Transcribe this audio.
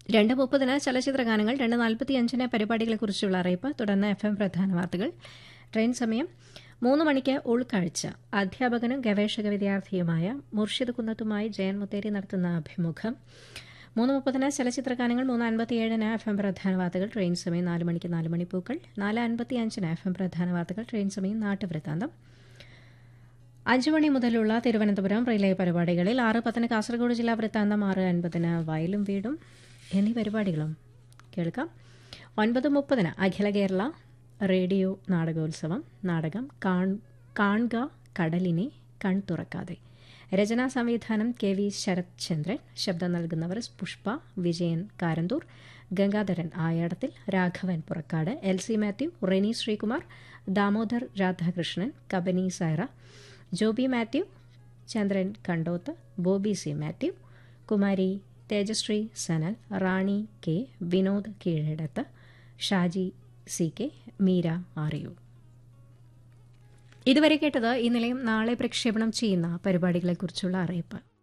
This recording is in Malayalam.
രണ്ട് മുപ്പതിന് ചലച്ചിത്ര ഗാനങ്ങൾ രണ്ട് നാൽപ്പത്തിയഞ്ചിന് പരിപാടികളെക്കുറിച്ചുള്ള അറിയിപ്പ് തുടർന്ന് എഫ് എം പ്രധാന വാർത്തകൾ ട്രെയിൻ സമയം മൂന്ന് മണിക്ക് ഉൾക്കാഴ്ച അധ്യാപകനും ഗവേഷക വിദ്യാർത്ഥിയുമായ മുർഷിദ് കുന്നത്തുമായി ജയൻ മുത്തേരി നടത്തുന്ന അഭിമുഖം മൂന്ന് മുപ്പതിന് ചലച്ചിത്ര ഗാനങ്ങൾ മൂന്ന് അൻപത്തിയേഴിന് എഫ് എം പ്രധാന വാർത്തകൾ ട്രെയിൻ സമയം നാല് മണിക്ക് നാല് മണിപ്പൂക്കൾ നാല് അൻപത്തി അഞ്ചിന് എഫ് എം പ്രധാന വാർത്തകൾ ട്രെയിൻ സമയം നാട്ടുവൃത്താന്തം അഞ്ചു മണി മുതലുള്ള തിരുവനന്തപുരം റിലേ പരിപാടികളിൽ ആറ് പത്തിന് കാസർഗോഡ് ജില്ലാ വൃത്താന്തം ആറ് അൻപതിന് വയലും വീടും എന്നീ പരിപാടികളും കേൾക്കാം ഒൻപത് മുപ്പതിന് അഖില കേരള റേഡിയോ നാടകോത്സവം നാടകം കാൺക കടലിനെ കൺ തുറക്കാതെ രചനാ സംവിധാനം കെ വി ശരത് ചന്ദ്രൻ ശബ്ദം നൽകുന്നവർ Pushpa Vijayan Karanthur Gangadharan Ayadathil Raghavan Purakkad L C Mathew Reni Sreekumar Damodar Radhakrishnan Kabani Saira Joby Mathew Chandran Kandoth Bobby C Mathew Kumari Thejasree Sanal Rani K Vinod Keezhadath Shaji C K Meera ആറിയു ഇതുവരെ കേട്ടത് ഈ നിലയം നാളെ പ്രക്ഷേപണം ചെയ്യുന്ന പരിപാടികളെക്കുറിച്ചുള്ള അറിയിപ്പ്